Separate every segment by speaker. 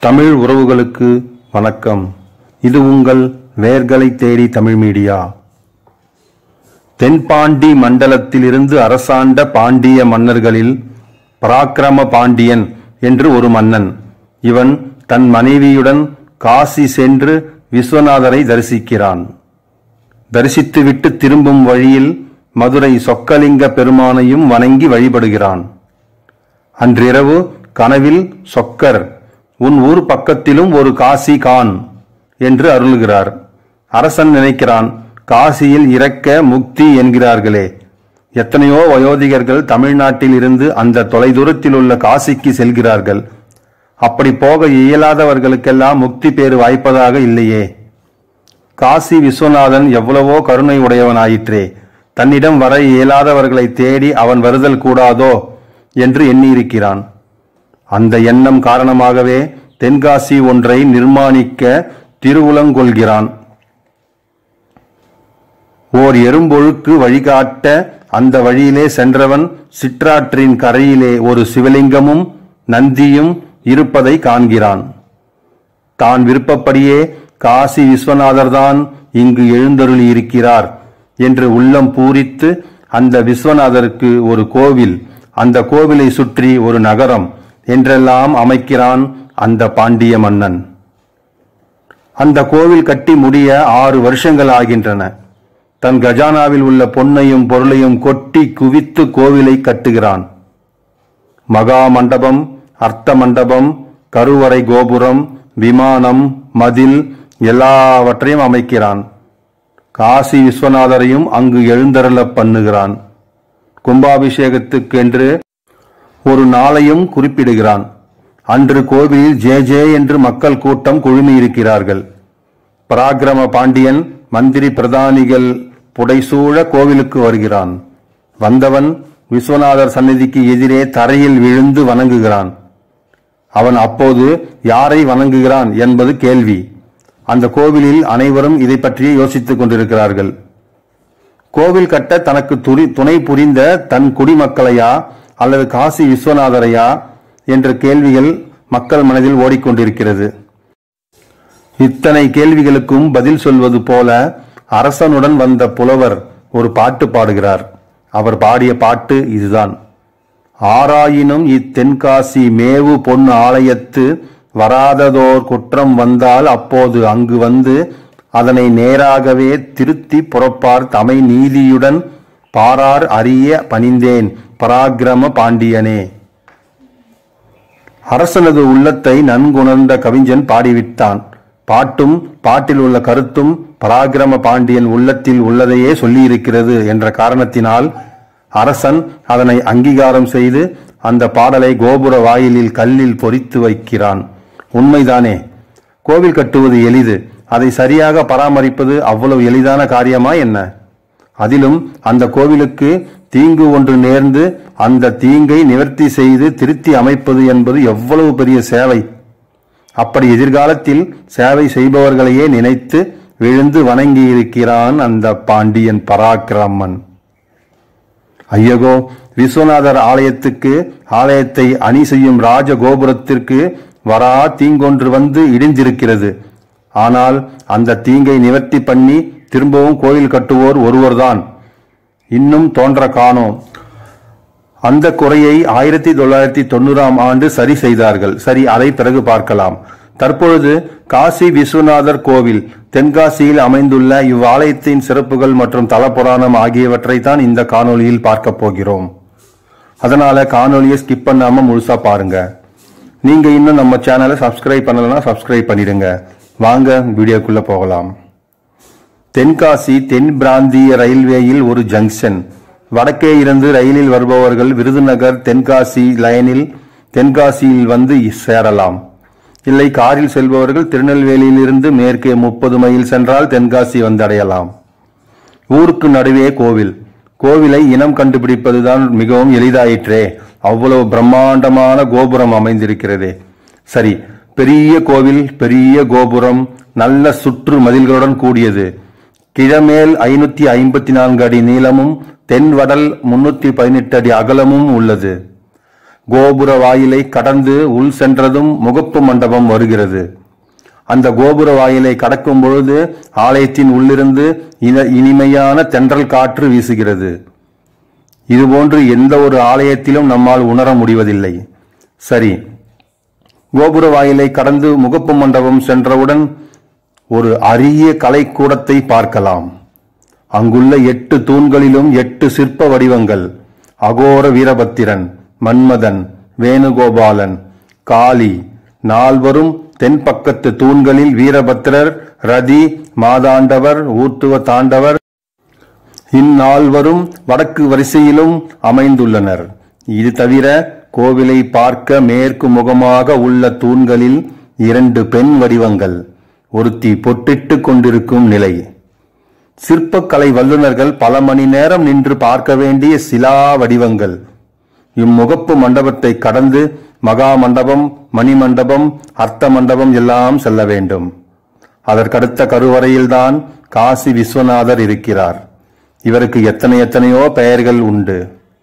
Speaker 1: தமிழ் உறவுகளுக்கு வணக்கம் இது உங்கள் வேர்களை தேடி தமிழ் மீடியா தென்பாண்டி மண்டலத்திலிருந்து அரசாண்ட பாண்டிய மன்னர்களில் பராக்கிரம பாண்டியன் என்று ஒரு மன்னன் இவன் தன் மனைவியுடன் காசி சென்று விஸ்வநாதரை தரிசிக்கிறான் தரிசித்துவிட்டு திரும்பும் வழியில் மதுரை சொக்கலிங்க பெருமானையும் வணங்கி வழிபடுகிறான் அன்றிரவு கனவில் சொக்கர் உன் ஊர் பக்கத்திலும் ஒரு காசி கான் என்று அருளுகிறார் அரசன் நினைக்கிறான் காசியில் இறக்க முக்தி என்கிறார்களே எத்தனையோ வயோதிகர்கள் தமிழ்நாட்டில் இருந்து அந்த தொலைதூரத்தில் உள்ள காசிக்கு செல்கிறார்கள் அப்படி போக இயலாதவர்களுக்கெல்லாம் முக்தி பேறு வாய்ப்பதாக இல்லையே காசி விஸ்வநாதன் எவ்வளவோ கருணை உடையவனாயிற்றே தன்னிடம் வர இயலாதவர்களை தேடி அவன் வருதல் கூடாதோ என்று எண்ணியிருக்கிறான் அந்த எண்ணம் காரணமாகவே தென்காசி ஒன்றை நிர்மாணிக்க திருவுலங்கொள்கிறான் ஓர் எறும்பொழுக்கு வழிகாட்ட அந்த வழியிலே சென்றவன் சிற்றாற்றின் கரையிலே ஒரு சிவலிங்கமும் நந்தியும் இருப்பதை காண்கிறான் தான் விருப்பப்படியே காசி விஸ்வநாதர்தான் இங்கு எழுந்தருளி இருக்கிறார் என்று உள்ளம் பூரித்து அந்த விஸ்வநாதருக்கு ஒரு கோவில் அந்த கோவிலை சுற்றி ஒரு நகரம் என்றெல்லாம் அமைக்கிறான் அந்த பாண்டிய மன்னன் அந்த கோவில் கட்டி முடிய ஆறு வருஷங்கள் ஆகின்றன தன் கஜானாவில் உள்ள பொன்னையும் பொருளையும் கொட்டி குவித்து கோவிலை கட்டுகிறான் மகா மண்டபம் அர்த்த மண்டபம் கருவறை கோபுரம் விமானம் மதில் எல்லாவற்றையும் அமைக்கிறான் காசி விஸ்வநாதரையும் அங்கு எழுந்தருள பண்ணுகிறான் கும்பாபிஷேகத்துக்கென்று ஒரு நாளையும் குறிப்பிடுகிறான் அன்று கோவிலில் ஜே ஜே என்று மக்கள் கூட்டம் குழுமியிருக்கிறார்கள் பராக்கிரம பாண்டியன் மந்திரி பிரதானிகள் புடைசூழ கோவிலுக்கு வருகிறான் வந்தவன் விஸ்வநாதர் சந்நிதிக்கு எதிரே தரையில் விழுந்து வணங்குகிறான் அவன் அப்போது யாரை வணங்குகிறான் என்பது கேள்வி அந்த கோவிலில் அனைவரும் இதை பற்றியே யோசித்துக் கொண்டிருக்கிறார்கள் கோவில் கட்ட தனக்கு துரி துணை புரிந்த தன் குடிமக்களையா அல்லது காசி விஸ்வநாதரையா என்ற கேள்விகள் மக்கள் மனதில் ஓடிக்கொண்டிருக்கிறது இத்தனை கேள்விகளுக்கும் பதில் சொல்வது போல அரசனுடன் வந்த புலவர் ஒரு பாட்டு பாடுகிறார் அவர் பாடிய பாட்டு இதுதான் ஆராயினும் இத்தென்காசி மேவு பொன் ஆலயத்து வராததோர் குற்றம் வந்தால் அப்போது அங்கு வந்து அதனை நேராகவே திருத்தி புறப்பார் தமை நீதியுடன் பாரார் அறிய பணிந்தேன் பராக்கிரம பாண்டியனே அரசனது உள்ளத்தை நன்குணர்ந்த கவிஞன் பாடிவிட்டான் பாட்டும் பாட்டில் உள்ள கருத்தும் பராக்கிரம பாண்டியன் உள்ளத்தில் உள்ளதையே சொல்லியிருக்கிறது என்ற காரணத்தினால் அரசன் அதனை அங்கீகாரம் செய்து அந்த பாடலை கோபுர வாயிலில் கல்லில் பொறித்து வைக்கிறான் உண்மைதானே கோவில் கட்டுவது எளிது அதை சரியாக பராமரிப்பது அவ்வளவு எளிதான காரியமா என்ன அதிலும் அந்த கோவிலுக்கு தீங்கு ஒன்று நேர்ந்து அந்த தீங்கை நிவர்த்தி செய்து திருத்தி அமைப்பது என்பது எவ்வளவு பெரிய சேவை அப்படி எதிர்காலத்தில் சேவை செய்பவர்களையே நினைத்து விழுந்து வணங்கியிருக்கிறான் அந்த பாண்டியன் பராக்கிரமன் ஐயகோ விஸ்வநாதர் ஆலயத்துக்கு ஆலயத்தை அணி செய்யும் ராஜ கோபுரத்திற்கு வரா தீங்கொன்று வந்து இடிந்திருக்கிறது ஆனால் அந்த தீங்கை நிவர்த்தி பண்ணி திரும்பவும் கோயில் கட்டுவோர் ஒருவர்தான் இன்னும் தோன்ற காணோம் அந்த குறையை ஆயிரத்தி தொள்ளாயிரத்தி தொண்ணூறாம் ஆண்டு சரி செய்தார்கள் சரி அதை பிறகு பார்க்கலாம் தற்பொழுது காசி விஸ்வநாதர் கோவில் தென்காசியில் அமைந்துள்ள இவ்வாலயத்தின் சிறப்புகள் மற்றும் தலப்புராணம் ஆகியவற்றை தான் இந்த காணொளியில் பார்க்க போகிறோம் அதனால காணொளியை ஸ்கிப் பண்ணாம முழுசா பாருங்க நீங்க இன்னும் நம்ம சேனலை சப்ஸ்கிரைப் பண்ணலன்னா சப்ஸ்கிரைப் பண்ணிடுங்க வாங்க வீடியோக்குள்ள போகலாம் தென்காசி தென் பிராந்திய ரயில்வேயில் ஒரு ஜங்ஷன் வடக்கே இருந்து ரயிலில் வருபவர்கள் விருதுநகர் தென்காசி லைனில் தென்காசியில் வந்து சேரலாம் இல்லை காரில் செல்பவர்கள் திருநெல்வேலியிலிருந்து மேற்கே முப்பது மைல் சென்றால் தென்காசி வந்தடையலாம் ஊருக்கு நடுவே கோவில் கோவிலை இனம் கண்டுபிடிப்பதுதான் மிகவும் எளிதாயிற்றே அவ்வளவு பிரம்மாண்டமான கோபுரம் அமைந்திருக்கிறதே சரி பெரிய கோவில் பெரிய கோபுரம் நல்ல சுற்று மதில்களுடன் கூடியது கிழமேல் ஐநூத்தி ஐம்பத்தி நான்கு அடி நீளமும் தென்வடல் முன்னூத்தி பதினெட்டு அடி அகலமும் உள்ளது கோபுர வாயிலை கடந்து உள் சென்றதும் முகப்பு மண்டபம் வருகிறது அந்த கோபுர வாயிலை கடக்கும் பொழுது ஆலயத்தின் உள்ளிருந்து இன- இனிமையான தென்றல் காற்று வீசுகிறது இதுபோன்று எந்த ஒரு ஆலயத்திலும் நம்மால் உணர முடிவதில்லை சரி கோபுர வாயிலை கடந்து முகப்பு மண்டபம் சென்றவுடன் ஒரு அரிய கலைக்கூடத்தை பார்க்கலாம் அங்குள்ள எட்டு தூண்களிலும் எட்டு சிற்ப வடிவங்கள் அகோர வீரபத்திரன் மன்மதன் வேணுகோபாலன் காளி நால்வரும் தென்பக்கத்து தூண்களில் வீரபத்திரர் ரதி மாதாண்டவர் ஊர்த்துவ தாண்டவர் இந்நால்வரும் வடக்கு வரிசையிலும் அமைந்துள்ளனர் இது தவிர கோவிலை பார்க்க மேற்கு முகமாக உள்ள தூண்களில் இரண்டு பெண் வடிவங்கள் ஒருத்தி பொட்டிட்டு கொண்டிருக்கும் நிலை சிற்பக்கலை வல்லுநர்கள் பல மணி நேரம் நின்று பார்க்க வேண்டிய சிலா வடிவங்கள் இம்முகப்பு மண்டபத்தை கடந்து மகா மண்டபம் மணி மண்டபம் அர்த்த மண்டபம் எல்லாம் செல்ல வேண்டும் அதற்கடுத்த கருவறையில்தான் காசி விஸ்வநாதர் இருக்கிறார் இவருக்கு எத்தனை எத்தனையோ பெயர்கள் உண்டு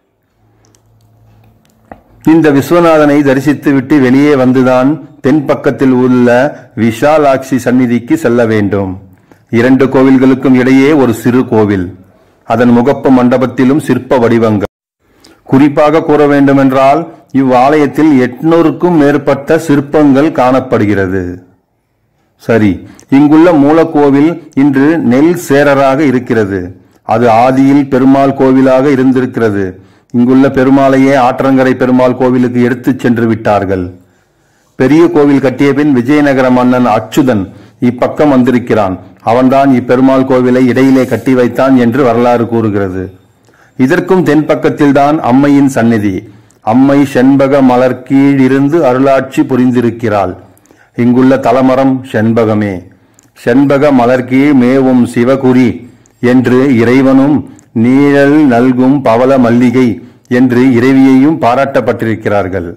Speaker 1: இந்த விஸ்வநாதனை தரிசித்துவிட்டு வெளியே வந்துதான் தென்பக்கத்தில் உள்ள விஷாலாட்சி சந்நிதிக்கு செல்ல வேண்டும் இரண்டு கோவில்களுக்கும் இடையே ஒரு சிறு கோவில் அதன் முகப்பு மண்டபத்திலும் சிற்ப வடிவங்கள் குறிப்பாக கூற வேண்டுமென்றால் இவ்வாலயத்தில் எட்நூறுக்கும் மேற்பட்ட சிற்பங்கள் காணப்படுகிறது சரி இங்குள்ள மூலக்கோவில் இன்று நெல் சேரராக இருக்கிறது அது ஆதியில் பெருமாள் கோவிலாக இருந்திருக்கிறது இங்குள்ள பெருமாளையே ஆற்றங்கரை பெருமாள் கோவிலுக்கு எடுத்துச் சென்று விட்டார்கள் பெரிய கோவில் கட்டிய பின் விஜயநகர மன்னன் அச்சுதன் இப்பக்கம் வந்திருக்கிறான் அவன்தான் இப்பெருமாள் கோவிலை இடையிலே கட்டி வைத்தான் என்று வரலாறு கூறுகிறது இதற்கும் தென்பக்கத்தில்தான் அம்மையின் சந்நிதி அம்மை செண்பக மலர் கீழ் இருந்து அருளாட்சி புரிந்திருக்கிறாள் இங்குள்ள தலமரம் செண்பகமே செண்பக மலர்கீழ் மேவும் சிவகுரி என்று இறைவனும் நீழல் நல்கும் பவள மல்லிகை என்று இறைவியையும் பாராட்டப்பட்டிருக்கிறார்கள்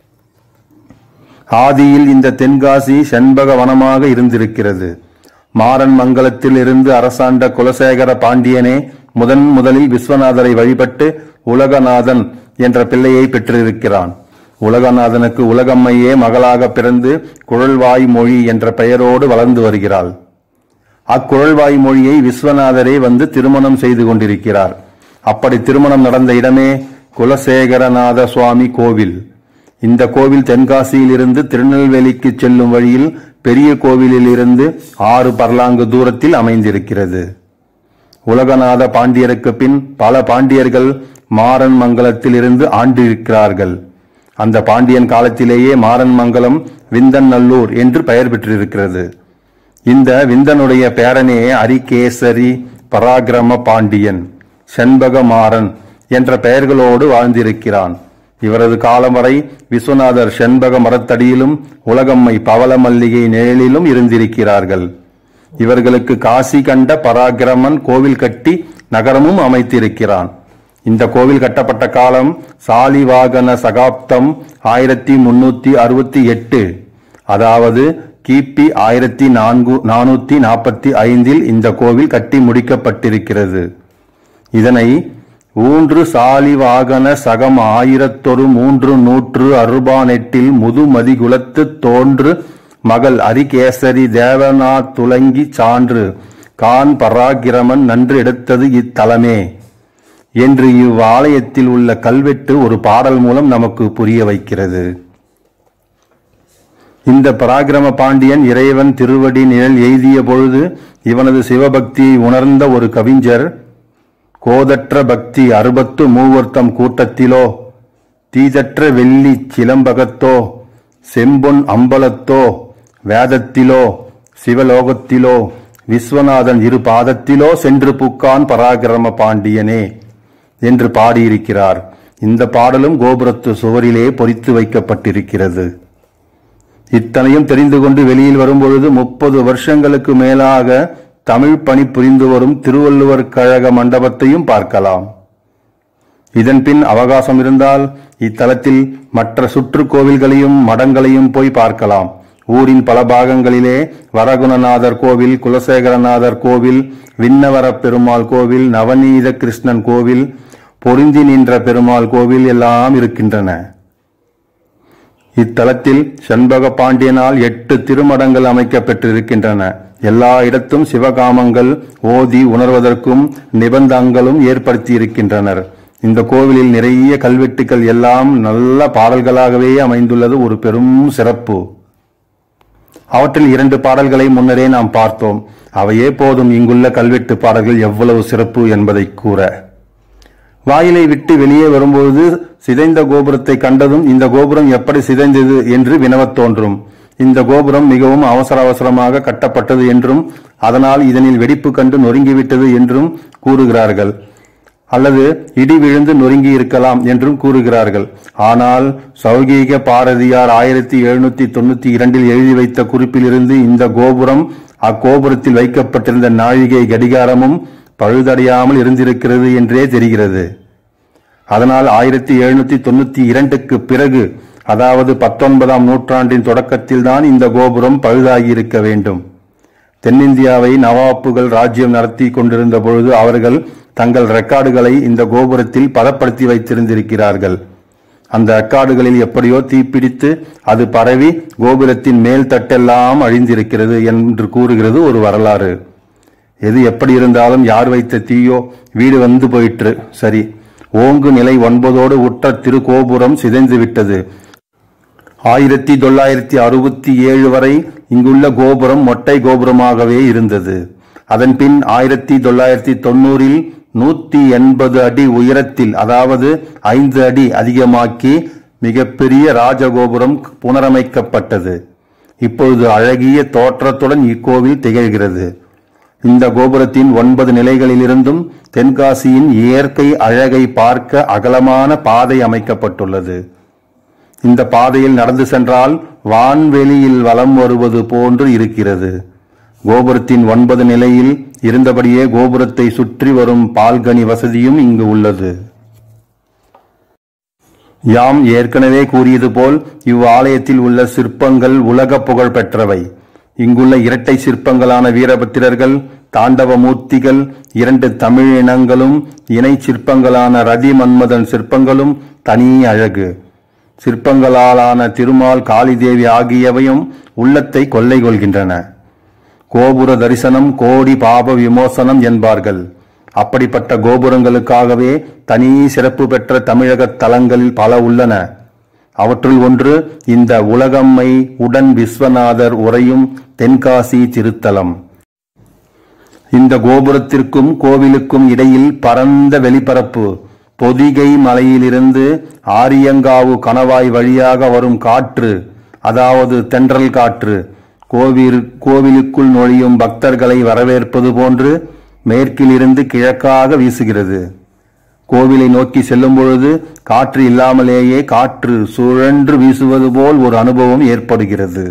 Speaker 1: ஆதியில் இந்த தென்காசி செண்பக வனமாக இருந்திருக்கிறது மாறன் மங்கலத்தில் இருந்து அரசாண்ட குலசேகர பாண்டியனே முதன் முதலில் விஸ்வநாதரை வழிபட்டு உலகநாதன் என்ற பிள்ளையை பெற்றிருக்கிறான் உலகநாதனுக்கு உலகம்மையே மகளாக பிறந்து குழல்வாய் மொழி என்ற பெயரோடு வளர்ந்து வருகிறாள் அக்குழல்வாய் மொழியை விஸ்வநாதரே வந்து திருமணம் செய்து கொண்டிருக்கிறார் அப்படி திருமணம் நடந்த இடமே குலசேகரநாத சுவாமி கோவில் இந்த கோவில் தென்காசியில் இருந்து திருநெல்வேலிக்கு செல்லும் வழியில் பெரிய கோவிலில் இருந்து ஆறு பர்லாங்கு தூரத்தில் அமைந்திருக்கிறது உலகநாத பாண்டியருக்கு பின் பல பாண்டியர்கள் மாறன் மங்கலத்தில் இருந்து ஆண்டிருக்கிறார்கள் அந்த பாண்டியன் காலத்திலேயே மாறன் மங்கலம் விந்தநல்லூர் என்று பெயர் பெற்றிருக்கிறது இந்த விந்தனுடைய பேரனே அரிகேசரி பராக்கிரம பாண்டியன் செண்பகமாறன் என்ற பெயர்களோடு வாழ்ந்திருக்கிறான் இவரது காலம் வரை விஸ்வநாதர் செண்பக மரத்தடியிலும் உலகம்மை பவள மல்லிகை நிழலிலும் இருந்திருக்கிறார்கள் இவர்களுக்கு காசி கண்ட பராக்கிரமன் கோவில் கட்டி நகரமும் அமைத்திருக்கிறான் இந்த கோவில் கட்டப்பட்ட காலம் சாலிவாகன சகாப்தம் ஆயிரத்தி முன்னூத்தி அறுபத்தி எட்டு அதாவது கிபி ஆயிரத்தி நான்கு நானூத்தி நாற்பத்தி ஐந்தில் இந்த கோவில் கட்டி முடிக்கப்பட்டிருக்கிறது இதனை ஊன்று சாலிவாகன சகம் ஆயிரத்தொரு மூன்று நூற்று அறுபானெட்டில் முதுமதிகுலத்து தோன்று மகள் அரிகேசரி தேவனா துலங்கி சான்று கான் பராக்கிரமன் நன்று எடுத்தது இத்தலமே என்று இவ்வாலயத்தில் உள்ள கல்வெட்டு ஒரு பாடல் மூலம் நமக்கு புரிய வைக்கிறது இந்த பராக்கிரம பாண்டியன் இறைவன் திருவடி நிழல் எய்திய பொழுது இவனது சிவபக்தியை உணர்ந்த ஒரு கவிஞர் கோதற்ற பக்தி அறுபத்து மூவர்த்தம் கூட்டத்திலோ தீதற்ற வெள்ளி சிலம்பகத்தோ செம்பொன் அம்பலத்தோ வேதத்திலோ சிவலோகத்திலோ விஸ்வநாதன் இரு பாதத்திலோ சென்று புக்கான் பராக்கிரம பாண்டியனே என்று பாடியிருக்கிறார் இந்த பாடலும் கோபுரத்து சுவரிலே பொறித்து வைக்கப்பட்டிருக்கிறது இத்தனையும் தெரிந்து கொண்டு வெளியில் வரும்பொழுது முப்பது வருஷங்களுக்கு மேலாக தமிழ் பணி புரிந்து வரும் திருவள்ளுவர் கழக மண்டபத்தையும் பார்க்கலாம் இதன் பின் அவகாசம் இருந்தால் இத்தலத்தில் மற்ற சுற்று கோவில்களையும் மடங்களையும் போய் பார்க்கலாம் ஊரின் பல பாகங்களிலே வரகுணநாதர் கோவில் குலசேகரநாதர் கோவில் விண்ணவர பெருமாள் கோவில் நவநீத கிருஷ்ணன் கோவில் பொருந்தி நின்ற பெருமாள் கோவில் எல்லாம் இருக்கின்றன இத்தலத்தில் செண்பக பாண்டியனால் எட்டு திருமடங்கள் அமைக்கப்பட்டிருக்கின்றன எல்லா இடத்தும் சிவகாமங்கள் ஓதி உணர்வதற்கும் நிபந்தங்களும் ஏற்படுத்தி இருக்கின்றனர் இந்த கோவிலில் நிறைய கல்வெட்டுக்கள் எல்லாம் நல்ல பாடல்களாகவே அமைந்துள்ளது ஒரு பெரும் சிறப்பு அவற்றில் இரண்டு பாடல்களை முன்னரே நாம் பார்த்தோம் அவையே போதும் இங்குள்ள கல்வெட்டு பாடல்கள் எவ்வளவு சிறப்பு என்பதை கூற வாயிலை விட்டு வெளியே வரும்பொழுது சிதைந்த கோபுரத்தை கண்டதும் இந்த கோபுரம் எப்படி சிதைந்தது என்று வினவத் தோன்றும் இந்த கோபுரம் மிகவும் அவசர அவசரமாக கட்டப்பட்டது என்றும் அதனால் இதனில் வெடிப்பு கண்டு நொறுங்கிவிட்டது என்றும் கூறுகிறார்கள் அல்லது இடி விழுந்து நொறுங்கி இருக்கலாம் என்றும் கூறுகிறார்கள் ஆனால் சௌகீக பாரதியார் ஆயிரத்தி எழுநூத்தி தொண்ணூத்தி இரண்டில் எழுதி வைத்த குறிப்பிலிருந்து இந்த கோபுரம் அக்கோபுரத்தில் வைக்கப்பட்டிருந்த நாழிகை கடிகாரமும் பழுதடையாமல் இருந்திருக்கிறது என்றே தெரிகிறது அதனால் ஆயிரத்தி எழுநூத்தி தொண்ணூத்தி இரண்டுக்கு பிறகு அதாவது பத்தொன்பதாம் நூற்றாண்டின் தொடக்கத்தில் தான் இந்த கோபுரம் பழுதாகி இருக்க வேண்டும் தென்னிந்தியாவை நவாப்புகள் ராஜ்யம் நடத்தி கொண்டிருந்த பொழுது அவர்கள் தங்கள் ரெக்கார்டுகளை இந்த கோபுரத்தில் பதப்படுத்தி வைத்திருந்திருக்கிறார்கள் அந்த ரெக்கார்டுகளில் எப்படியோ தீப்பிடித்து அது பரவி கோபுரத்தின் மேல் தட்டெல்லாம் அழிந்திருக்கிறது என்று கூறுகிறது ஒரு வரலாறு எது எப்படி இருந்தாலும் யார் வைத்த தீயோ வீடு வந்து போயிற்று சரி ஓங்கு நிலை ஒன்பதோடு உற்ற திருக்கோபுரம் சிதைந்து விட்டது ஆயிரத்தி தொள்ளாயிரத்தி அறுபத்தி ஏழு வரை இங்குள்ள கோபுரம் மொட்டை கோபுரமாகவே இருந்தது அதன் பின் ஆயிரத்தி தொள்ளாயிரத்தி தொண்ணூறில் நூத்தி எண்பது அடி உயரத்தில் அதாவது ஐந்து அடி அதிகமாக்கி மிகப்பெரிய ராஜகோபுரம் புனரமைக்கப்பட்டது இப்பொழுது அழகிய தோற்றத்துடன் இக்கோவில் திகழ்கிறது இந்த கோபுரத்தின் ஒன்பது நிலைகளிலிருந்தும் தென்காசியின் இயற்கை அழகை பார்க்க அகலமான பாதை அமைக்கப்பட்டுள்ளது இந்த பாதையில் நடந்து சென்றால் வான்வெளியில் வலம் வருவது போன்று இருக்கிறது கோபுரத்தின் ஒன்பது நிலையில் இருந்தபடியே கோபுரத்தை சுற்றி வரும் பால்கனி வசதியும் இங்கு உள்ளது யாம் ஏற்கனவே கூறியது போல் இவ்வாலயத்தில் உள்ள சிற்பங்கள் உலக புகழ் பெற்றவை இங்குள்ள இரட்டை சிற்பங்களான வீரபத்திரர்கள் தாண்டவ மூர்த்திகள் இரண்டு தமிழ் இனங்களும் இணை சிற்பங்களான ரதி மன்மதன் சிற்பங்களும் தனி அழகு சிற்பங்களாலான திருமால் காளிதேவி ஆகியவையும் உள்ளத்தை கொள்ளை கொள்கின்றன கோபுர தரிசனம் கோடி பாப விமோசனம் என்பார்கள் அப்படிப்பட்ட கோபுரங்களுக்காகவே தனி சிறப்பு பெற்ற தமிழக தலங்களில் பல உள்ளன அவற்றுள் ஒன்று இந்த உலகம்மை உடன் விஸ்வநாதர் உரையும் தென்காசி திருத்தலம் இந்த கோபுரத்திற்கும் கோவிலுக்கும் இடையில் பரந்த வெளிப்பரப்பு பொதிகை மலையிலிருந்து ஆரியங்காவு கணவாய் வழியாக வரும் காற்று அதாவது தென்றல் காற்று கோவில் கோவிலுக்குள் நுழையும் பக்தர்களை வரவேற்பது போன்று மேற்கிலிருந்து கிழக்காக வீசுகிறது கோவிலை நோக்கி செல்லும் பொழுது காற்று இல்லாமலேயே காற்று சுழன்று வீசுவது போல் ஒரு அனுபவம் ஏற்படுகிறது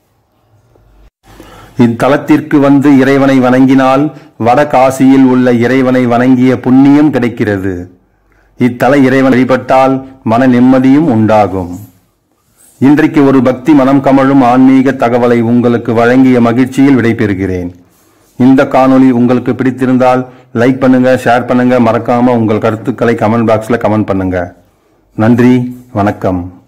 Speaker 1: இத்தலத்திற்கு வந்து இறைவனை வணங்கினால் வடகாசியில் உள்ள இறைவனை வணங்கிய புண்ணியம் கிடைக்கிறது இத்தல இறைவன் வழிபட்டால் மன நிம்மதியும் உண்டாகும் இன்றைக்கு ஒரு பக்தி மனம் கமழும் ஆன்மீக தகவலை உங்களுக்கு வழங்கிய மகிழ்ச்சியில் விடைபெறுகிறேன் இந்த காணொளி உங்களுக்கு பிடித்திருந்தால் லைக் பண்ணுங்க ஷேர் பண்ணுங்க மறக்காம உங்கள் கருத்துக்களை கமெண்ட் பாக்ஸ்ல கமெண்ட் பண்ணுங்க நன்றி வணக்கம்